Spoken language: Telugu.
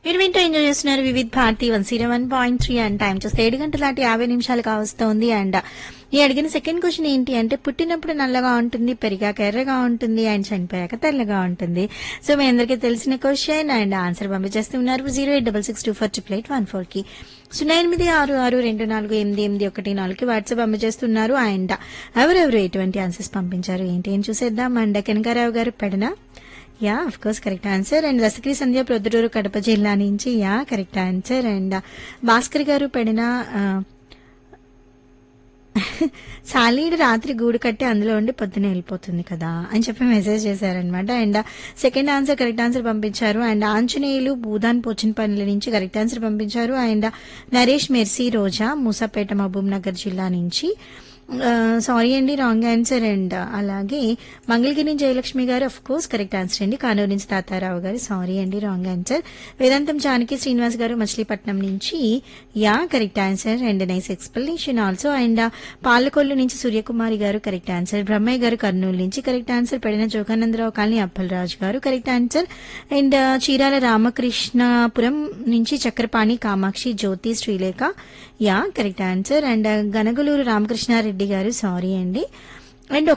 మీరు వింటూ ఎంజాయ్ చేస్తున్నారు Vividh Bharati one zero one point three and time చూస్తే ఏడు గంటల దాటి యాభై నిమిషాలు కావస్తోంది అండ్ ఈ అడిగిన సెకండ్ క్వశ్చన్ ఏంటి అంటే పుట్టినప్పుడు నల్లగా ఉంటుంది పెరిగాక ఎర్రగా ఉంటుంది అండ్ చనిపోయాక తెల్లగా ఉంటుంది సో మీ అందరికీ తెలిసిన క్వశ్చన్ అండ్ ఆన్సర్ పంపించేస్తున్నారు zero eight double six two four triple eight one four కి సున్నా ఎనిమిది ఆరు ఆరు రెండు నాలుగు ఎనిమిది ఎనిమిది ఒకటి నాలుగుకి వాట్సాప్ పంపించేస్తున్నారు అండ్ ఎవరెవరు ఎటువంటి ఆన్సర్స్ పంపించారు ఏంటి అని చూసేద్దాం అండ్ కనకారావు గారు Pedana yeah of course correct answer and రసక్రి సంధ్య ప్రొద్దుటూరు కడప జిల్లా నుంచి yeah correct answer and Bhaskar గారు పెడిన ఆ, సాలీడ్ రాత్రి గూడు కట్టి అందులో ఉండి పొద్దున వెళ్ళిపోతుంది కదా అని చెప్పి మెసేజ్ చేశారనమాట and second answer correct answer పంపించారు అండ్ ఆంజనేయులు భూదాన్ పోచన్పల్లి నుంచి కరెక్ట్ ఆన్సర్ పంపించారు and Naresh Mercy Roja Moosapet Mahabubnagar జిల్లా నుంచి సారీ అండి రాంగ్ ఆన్సర్ అండ్ అలాగే మంగళగిరి జయలక్ష్మి గారు అఫ్ కోర్స్ కరెక్ట్ ఆన్సర్ అండి కానూరు నుంచి తాతారావు గారు సారీ అండి రాంగ్ ఆన్సర్ వేదాంతం జానకి శ్రీనివాస్ గారు మచిలీపట్నం నుంచి yeah correct answer and nice explanation also and Palakollu నుంచి సూర్యకుమారి గారు కరెక్ట్ ఆన్సర్ బ్రహ్మయ్య గారు కర్నూలు నుంచి correct answer Pedana Joganandarao colony Appalaraju గారు correct answer and Chirala Ramakrishnapuram నుంచి Chakrapani Kamakshi Jyothi Srilekha yeah correct answer and Ganagaluru Ramakrishna Reddy గారు సారీ అండి అండ్